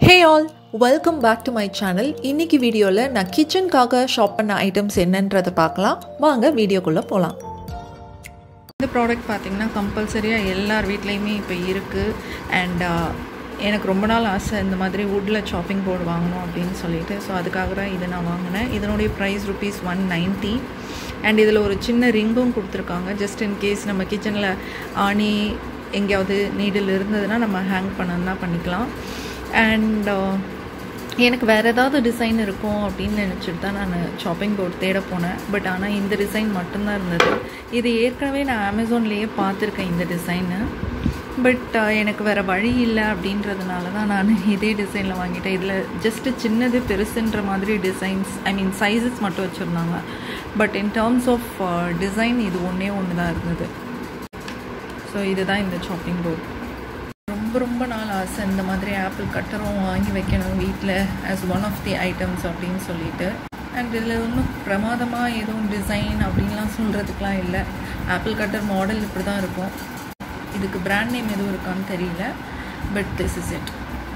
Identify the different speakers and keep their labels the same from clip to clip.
Speaker 1: hey all welcome back to my channel இன்னைக்கு வீடியோவில் நான் கிச்சனுக்காக ஷாப் பண்ண ஐட்டம்ஸ் என்னன்றதை பார்க்கலாம் வாங்க வீடியோக்குள்ளே போகலாம்
Speaker 2: இந்த ப்ராடக்ட் பார்த்திங்கன்னா கம்பல்சரியாக எல்லார் வீட்லேயுமே இப்போ இருக்குது அண்ட் எனக்கு ரொம்ப நாள் ஆசை இந்த மாதிரி வுட்டில் சாப்பிங் போர்டு வாங்கணும் அப்படின்னு சொல்லிட்டு ஸோ அதுக்காக தான் இதை நான் வாங்கினேன் இதனுடைய price rupees one ninety and இதில் ஒரு சின்ன ரிங்கும் கொடுத்துருக்காங்க ஜஸ்ட் இன் கேஸ் நம்ம கிச்சனில் ஆணி எங்கேயாவது நீடில் இருந்ததுன்னா நம்ம ஹேங் பண்ணணும்னா பண்ணிக்கலாம் அண்ட் எனக்கு வேறு ஏதாவது டிசைன் இருக்கும் அப்படின்னு நினச்சிட்டு தான் நான் ஷாப்பிங் போர்ட் தேட போனேன் பட் ஆனால் இந்த டிசைன் மட்டும்தான் இருந்தது இது ஏற்கனவே நான் அமேசான்லேயே பார்த்துருக்கேன் இந்த டிசைனு பட் எனக்கு வேறு வழி இல்லை அப்படின்றதுனால தான் நான் இதே டிசைனில் வாங்கிட்டேன் இதில் ஜஸ்ட்டு சின்னது பெருசுன்ற மாதிரி டிசைன்ஸ் ஐ மீன் சைஸஸ் மட்டும் வச்சுருந்தாங்க but in terms of design இது ஒன்றே ஒன்று தான் இருந்தது ஸோ இதுதான் இந்த ஷாப்பிங் போர்ட் ரொம்ப ரொம்ப நாள் ஆசை இந்த மாதிரி ஆப்பிள் கட்டரும் வாங்கி வைக்கணும் வீட்டில் as one of the items அப்படின்னு சொல்லிட்டு அண்ட் இதில் ஒன்றும் பிரமாதமாக எதுவும் டிசைன் அப்படின்லாம் சொல்கிறதுக்கெலாம் இல்லை ஆப்பிள் கட்டர் மாடல் இப்படி தான் இருக்கும் இதுக்கு பிராண்ட் நேம் எதுவும் இருக்கான்னு தெரியல but this is it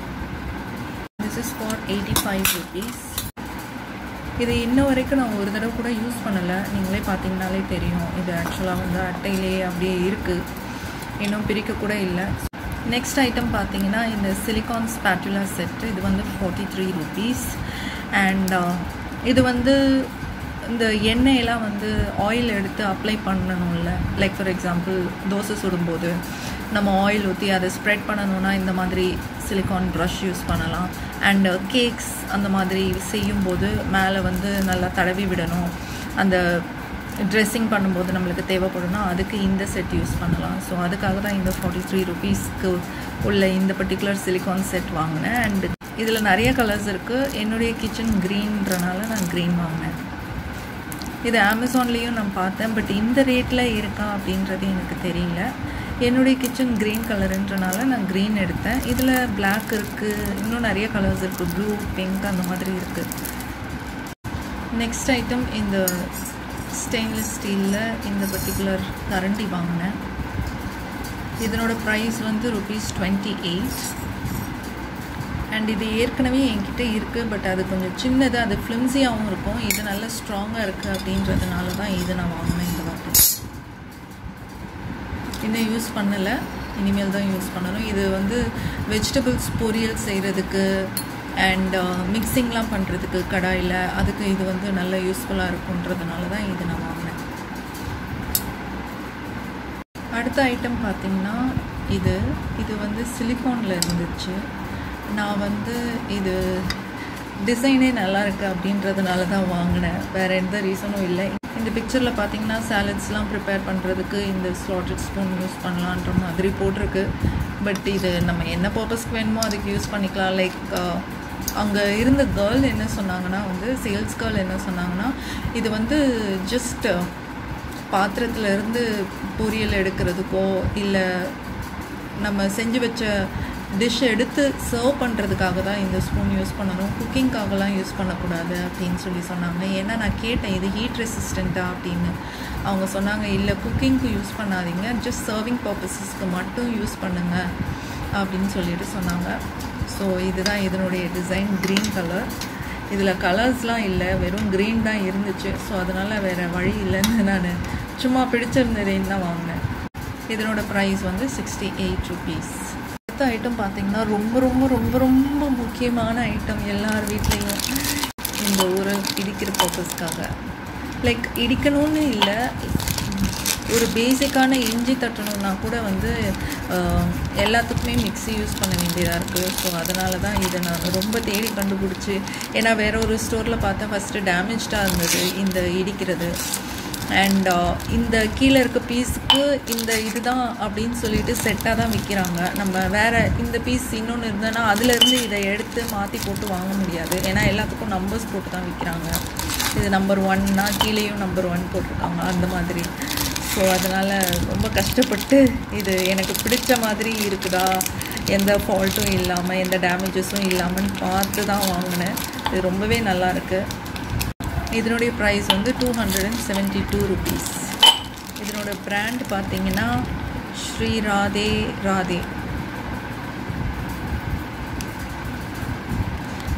Speaker 2: this is for eighty five rupees இது இன்ன வரைக்கும் நான் ஒரு தடவை கூட யூஸ் பண்ணலை நீங்களே பார்த்தீங்கனாலே தெரியும் இது ஆக்சுவலாக வந்து அட்டையிலேயே அப்படியே இருக்குது இன்னும் பிரிக்க கூட இல்லை நெக்ஸ்ட் ஐட்டம் பார்த்தீங்கன்னா இந்த சிலிகான் ஸ்பேட்டுலா செட்டு இது வந்து ஃபார்ட்டி த்ரீ ருபீஸ் அண்ட் இது வந்து இந்த எண்ணெயெல்லாம் வந்து ஆயில் எடுத்து அப்ளை பண்ணணும்ல லைக் ஃபார் எக்ஸாம்பிள் தோசை சுடும்போது நம்ம ஆயில் ஊற்றி அதை ஸ்ப்ரெட் பண்ணணுன்னா இந்த மாதிரி சிலிகான் ப்ரஷ் யூஸ் பண்ணலாம் அண்டு கேக்ஸ் அந்த மாதிரி செய்யும்போது மேலே வந்து நல்லா தடவி விடணும் அந்த ட்ரெஸ்ஸிங் பண்ணும்போது நம்மளுக்கு தேவைப்படும்னா அதுக்கு இந்த செட் யூஸ் பண்ணலாம் ஸோ அதுக்காக தான் இந்த ஃபார்ட்டி த்ரீ ருபீஸ்க்கு உள்ள இந்த பர்டிகுலர் சிலிகான் செட் வாங்கினேன் அண்ட் இதில் நிறைய கலர்ஸ் இருக்குது என்னுடைய கிச்சன் க்ரீன்றனால நான் க்ரீன் வாங்கினேன் இது அமேசான்லேயும் நான் பார்த்தேன் பட் இந்த ரேட்டில் இருக்கா அப்படின்றது எனக்கு தெரியல என்னுடைய கிச்சன் க்ரீன் கலருன்றனால நான் க்ரீன் எடுத்தேன் இதில் பிளாக் இருக்குது இன்னும் நிறைய கலர்ஸ் இருக்குது ப்ளூ பிங்க் அந்த மாதிரி இருக்குது நெக்ஸ்ட் ஐட்டம் இந்த ஸ்டெயின்லெஸ் ஸ்டீலில் இந்த பர்டிகுலர் கரண்டி வாங்கினேன் இதனோட ப்ரைஸ் வந்து ருபீஸ் டுவெண்ட்டி எயிட் அண்ட் இது ஏற்கனவே என்கிட்ட இருக்குது பட் அது கொஞ்சம் சின்னது அது ஃப்ளிம்ஸியாகவும் இருக்கும் இது நல்லா ஸ்ட்ராங்காக இருக்குது அப்படின்றதுனால தான் இது நான் வாங்கினேன் இந்த வாட்டி இன்னும் யூஸ் பண்ணலை இனிமேல் தான் யூஸ் பண்ணணும் இது வந்து வெஜிடபிள்ஸ் பொரியல் செய்கிறதுக்கு அண்ட் மிக்சிங்லாம் பண்ணுறதுக்கு கடாயில் அதுக்கு இது வந்து நல்ல யூஸ்ஃபுல்லாக இருக்குன்றதுனால தான் இது நான் வாங்கினேன் அடுத்த ஐட்டம் பார்த்திங்கன்னா இது இது வந்து சிலிக்கானில் இருந்துச்சு நான் வந்து இது டிசைனே நல்லா இருக்குது அப்படின்றதுனால தான் வாங்கினேன் வேறு எந்த ரீசனும் இல்லை இந்த பிக்சரில் பார்த்தீங்கன்னா சாலட்ஸ்லாம் ப்ரிப்பேர் பண்ணுறதுக்கு இந்த ஸ்லாட்டட் ஸ்பூன் யூஸ் பண்ணலான்ற மாதிரி போட்டிருக்கு பட் இது நம்ம என்ன பர்பஸ்க்கு வேணுமோ அதுக்கு யூஸ் பண்ணிக்கலாம் லைக் அங்கே இருந்த கேர்ள் என்ன சொன்னாங்கன்னா வந்து சேல்ஸ் கேர்ள் என்ன சொன்னாங்கன்னா இது வந்து ஜஸ்ட் பாத்திரத்தில் இருந்து பொரியல் எடுக்கிறதுக்கோ இல்லை நம்ம செஞ்சு வச்ச டிஷ் எடுத்து சர்வ் பண்ணுறதுக்காக தான் இந்த ஸ்பூன் யூஸ் பண்ணணும் குக்கிங்காகலாம் யூஸ் பண்ணக்கூடாது அப்படின்னு சொல்லி சொன்னாங்க ஏன்னா நான் கேட்டேன் இது ஹீட் ரெசிஸ்டண்ட்டா அப்படின்னு அவங்க சொன்னாங்க இல்லை குக்கிங்க்கு யூஸ் பண்ணாதீங்க ஜஸ்ட் சர்விங் பர்பஸஸ்க்கு மட்டும் யூஸ் பண்ணுங்கள் அப்படின்னு சொல்லிட்டு சொன்னாங்க ஸோ இதுதான் இதனுடைய டிசைன் க்ரீன் கலர் இதில் கலர்ஸ்லாம் இல்லை வெறும் க்ரீன் தான் இருந்துச்சு ஸோ அதனால் வேறு வழி இல்லைன்னு நான் சும்மா பிடிச்சிருந்ததேன்னு தான் வாங்கினேன் இதனோட ப்ரைஸ் வந்து சிக்ஸ்டி எயிட் ருபீஸ் அடுத்த ஐட்டம் பார்த்திங்கன்னா ரொம்ப ரொம்ப ரொம்ப ரொம்ப முக்கியமான ஐட்டம் எல்லார் வீட்லேயும் இந்த ஊரை இடிக்கிற பர்பஸ்க்காக லைக் இடிக்கணும்னு இல்லை ஒரு பேசிக்கான இஞ்சி தட்டணும்னா கூட வந்து எல்லாத்துக்குமே மிக்ஸி யூஸ் பண்ண வேண்டியதாக இருக்குது ஸோ அதனால தான் இதை நான் ரொம்ப தேடி கண்டுபிடிச்சி ஏன்னா வேற ஒரு ஸ்டோரில் பார்த்தா ஃபஸ்ட்டு டேமேஜ்டாக இருந்தது இந்த இடிக்கிறது அண்ட் இந்த கீழே இருக்க பீஸுக்கு இந்த இதுதான் அப்படின்னு சொல்லிட்டு செட்டாக தான் விற்கிறாங்க நம்ம வேறு இந்த பீஸ் இன்னொன்று இருந்ததுன்னா அதுலேருந்து இதை எடுத்து மாற்றி போட்டு வாங்க முடியாது ஏன்னா எல்லாத்துக்கும் நம்பர்ஸ் போட்டு தான் விற்கிறாங்க இது நம்பர் ஒன்னா கீழேயும் நம்பர் ஒன் போட்டிருக்காங்க அந்த மாதிரி ஸோ அதனால் ரொம்ப கஷ்டப்பட்டு இது எனக்கு பிடிச்ச மாதிரி இருக்குதா எந்த ஃபால்ட்டும் இல்லாமல் எந்த டேமேஜஸும் இல்லாமல் பார்த்து தான் வாங்கினேன் இது ரொம்பவே நல்லாயிருக்கு இதனுடைய ப்ரைஸ் வந்து two hundred and seventy two rupees இதனோட பிராண்ட் பார்த்தீங்கன்னா Shri Radhe Radhe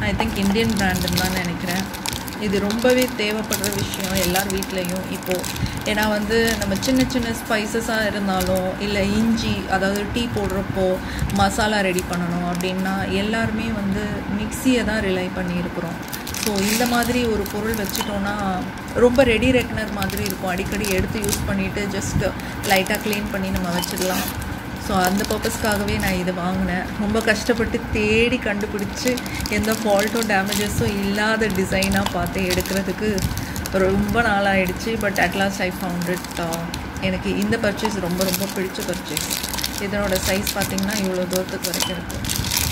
Speaker 2: I think Indian பிராண்டுன்னு தான் நினைக்கிறேன் இது ரொம்பவே தேவைப்படுற விஷயம் எல்லார் வீட்லேயும் இப்போது ஏன்னா வந்து நம்ம சின்ன சின்ன ஸ்பைசஸாக இருந்தாலும் இல்லை இஞ்சி அதாவது டீ போடுறப்போ மசாலா ரெடி பண்ணணும் அப்படின்னா எல்லாருமே வந்து மிக்சியை தான் ரிலை பண்ணியிருக்கிறோம் ஸோ இந்த மாதிரி ஒரு பொருள் வச்சுட்டோன்னா ரொம்ப ரெடி ரெக்னர் மாதிரி இருக்கும் அடிக்கடி எடுத்து யூஸ் பண்ணிவிட்டு ஜஸ்ட் லைட்டாக க்ளீன் பண்ணி நம்ம வச்சிடலாம் ஸோ அந்த பர்பஸ்க்காகவே நான் இது வாங்கினேன் ரொம்ப கஷ்டப்பட்டு தேடி கண்டுபிடிச்சி எந்த ஃபால்ட்டோ டேமேஜஸும் இல்லாத டிசைனாக பார்த்து எடுக்கிறதுக்கு ரொம்ப நாள் ஆயிடுச்சு but at last I found it எனக்கு இந்த பர்ச்சேஸ் ரொம்ப ரொம்ப பிடிச்ச பர்ச்சேஸ் இதனோட சைஸ் பார்த்திங்கன்னா இவ்வளோ தூரத்துக்கு வரைக்கும் இருக்குது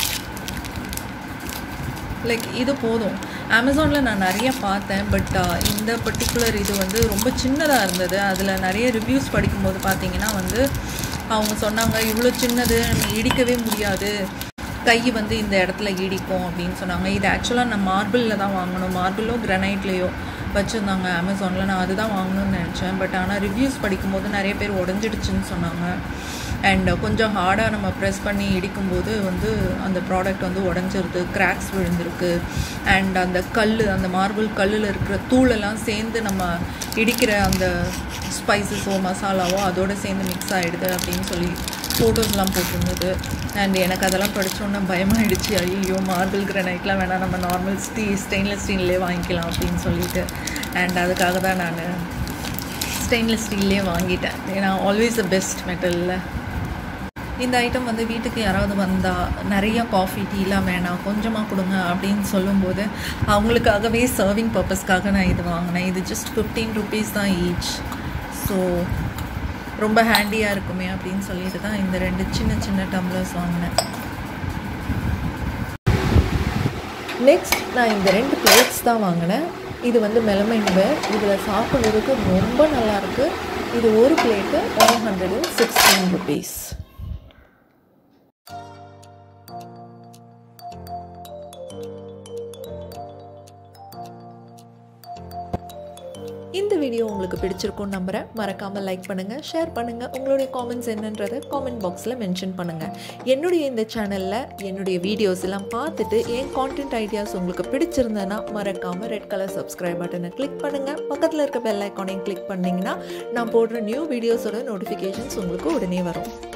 Speaker 2: லைக் இது போதும் அமேசானில் நான் நிறைய பார்த்தேன் பட் இந்த பர்டிகுலர் இது வந்து ரொம்ப சின்னதாக இருந்தது அதில் நிறைய ரிவ்யூஸ் படிக்கும்போது பார்த்தீங்கன்னா வந்து அவங்க சொன்னாங்க இவ்வளோ சின்னது நம்ம இடிக்கவே முடியாது கை வந்து இந்த இடத்துல இடிக்கும் அப்படின்னு சொன்னாங்க இது ஆக்சுவலாக நான் மார்பிளில் தான் வாங்கணும் மார்பிளோ கிரனைட்லேயோ வச்சுருந்தாங்க அமேசானில் நான் அதுதான் வாங்கணும்னு நினச்சேன் பட் ஆனால் ரிவ்யூஸ் படிக்கும்போது நிறைய பேர் உடஞ்சிடுச்சுன்னு சொன்னாங்க அண்ட் கொஞ்சம் ஹார்டாக நம்ம ப்ரெஸ் பண்ணி இடிக்கும்போது வந்து அந்த ப்ராடக்ட் வந்து உடஞ்சிருது கிராக்ஸ் விழுந்திருக்கு அண்ட் அந்த கல் அந்த மார்பிள் கல்லில் இருக்கிற தூளெல்லாம் சேர்ந்து நம்ம இடிக்கிற அந்த ஸ்பைசஸோ மசாலாவோ அதோடு சேர்ந்து மிக்ஸ் ஆகிடுது அப்படின்னு சொல்லி ஃபோட்டோஸ்லாம் போட்டிருந்தது அண்ட் எனக்கு அதெல்லாம் படித்தோன்னே பயமாகிடுச்சு ஐயோ மார்பிள் கிரனைட்லாம் வேணால் நம்ம நார்மல் ஸ்டீ ஸ்டெயின்லெஸ் ஸ்டீல்லே வாங்கிக்கலாம் அப்படின்னு சொல்லிட்டு அண்ட் அதுக்காக தான் நான் ஸ்டெயின்லெஸ் ஸ்டீல்லே வாங்கிட்டேன் ஏன்னா ஆல்வேஸ் த பெஸ்ட் மெட்டலில் இந்த ஐட்டம் வந்து வீட்டுக்கு யாராவது வந்தால் நிறைய காஃபி டீலாம் வேணாம் கொஞ்சமாக கொடுங்க அப்படின்னு சொல்லும்போது அவங்களுக்காகவே சர்விங் பர்பஸ்க்காக நான் இது வாங்கினேன் இது ஜஸ்ட் ஃபிஃப்டீன் ருபீஸ் தான் ஈச் ஸோ ரொம்ப ஹேண்டியாக இருக்குமே அப்படின்னு சொல்லிட்டு தான் இந்த ரெண்டு சின்ன சின்ன டம்ளர்ஸ் வாங்கினேன்
Speaker 1: நெக்ஸ்ட் நான் இந்த ரெண்டு பிளேட்ஸ் தான் வாங்கினேன் இது வந்து மெலமைன் வேர் இதில் சாப்பிட்றதுக்கு ரொம்ப நல்லாயிருக்கு இது ஒரு plate one hundred and sixteen rupees இந்த வீடியோ உங்களுக்கு பிடிச்சிருக்கும்னு நம்புகிறேன் மறக்காமல் லைக் பண்ணுங்கள் ஷேர் பண்ணுங்கள் உங்களுடைய காமெண்ட்ஸ் என்னன்றதை காமெண்ட் பாக்ஸில் மென்ஷன் பண்ணுங்கள் என்னுடைய இந்த சேனலில் என்னுடைய வீடியோஸ் எல்லாம் பார்த்துட்டு என் கான்டென்ட் ஐடியாஸ் உங்களுக்கு பிடிச்சிருந்ததுன்னா மறக்காமல் ரெட் கலர் சப்ஸ்கிரைப் பட்டனை கிளிக் பண்ணுங்கள் பக்கத்தில் இருக்க பெல் ஐக்கானையும் கிளிக் பண்ணிங்கன்னா நான் போடுற நியூ வீடியோஸோட நோட்டிஃபிகேஷன்ஸ் உங்களுக்கு உடனே வரும்